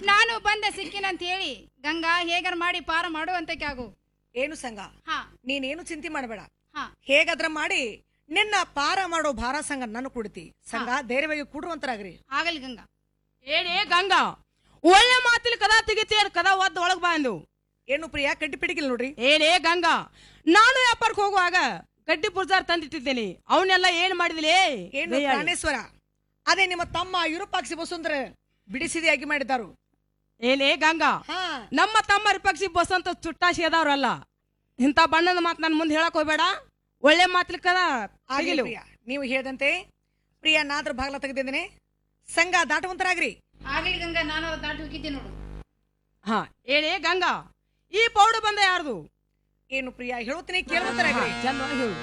ನಾನು ಬಂದ ಸಿಕ್ಕಿನಂತ ಹೇಳಿ ಗಂಗಾ ಹೇಗಾರ ಮಾಡಿ ಪಾರ ಮಾಡುವಂತಕ್ಕೆ ಆಗು ಏನು ಸಂಘ ಹಾ ನೀನೇನು ಚಿಂತೆ ಮಾಡಬೇಡ ಹಾ ಹೇಗಾದ್ರ ಮಾಡಿ ನಿನ್ನ ಪಾರ ಮಾಡೋ ಭಾರ ಸಂಘ ನಾನು ಕೊಡ್ತಿ ಸಂಘ ಧೈರ್ಯವಾಗಿ ಕೂಡುವಂತರಾಗ್ರಿ ಆಗಲಿ ಗಂಗಾ ಏನೇ ಗಂಗಾ ಒಳ್ಳೆ ಮಾತಿಲ್ ಕದ ತೆಗಿತೀಯ ಕದ ಒದ್ದು ಒಳಗ್ ಬಂದು ಏನು ಪ್ರಿಯಾ ಕಡ್ಡಿ ಪಿಡಿಗಿಲ್ ನೋಡ್ರಿ ಏನೇ ಗಂಗಾ ನಾನು ವ್ಯಾಪಾರಕ್ಕೆ ಹೋಗುವಾಗ ಗಡ್ಡಿ ಪುರ್ಜಾರ್ ತಂದಿಟ್ಟಿದ್ದೇನೆ ಅವನ್ನೆಲ್ಲ ಏನ್ ಮಾಡಿದಿಲೇ ಏನು ಪ್ರಾಣೇಶ್ವರ ಅದೇ ನಿಮ್ಮ ತಮ್ಮ ಯುರೋಪಾಕ್ಷಿ ಬಸುಂದ್ರ ಬಿಡಿಸಿದೆಯಾಗಿ ಮಾಡಿದ್ದಾರು ಏನೇ ಗಂಗಾ ಹಾ ನಮ್ಮ ತಮ್ಮರ ಪಕ್ಷಿ ಬಸಂತ ಚುಟ್ಟ ಸೇದವ್ರಲ್ಲ ಇಂಥ ಬಣ್ಣದ ಮಾತು ನನ್ನ ಮುಂದೆ ಹೇಳಕ್ ಹೋಗ್ಬೇಡ ಒಳ್ಳೆ ಮಾತಿಲ್ ಕದ ಆಗ್ಲಿ ತೆಗಿಲು ಪ್ರಿಯಾ ನೀವು ಹೇಳ್ದಂತೆ ಪ್ರಿಯಾ ನಾದ್ರ ಬಾಗ್ಲ ತೆಗೆದಿದ್ದೇನೆ ಸಂಘ ದಾಟುವಂತರಾಗ್ರಿ ಆಗಲಿ ಗಂಗಾ ನಾನು ಅವ್ರ ದಾಟಿ ಹೋಗಿದ್ದೆ ನೋಡು ಹಾ ಏನೇ ಗಂಗಾ ಈ ಪೌಡರ್ ಬಂದ ಯಾರ್ದು ಏನು ಪ್ರಿಯಾ ಹೇಳುತ್ತೀನಿ ಕೇಳುವಂತರಾಗ್ರಿ ಚಂದ ಹೇಳು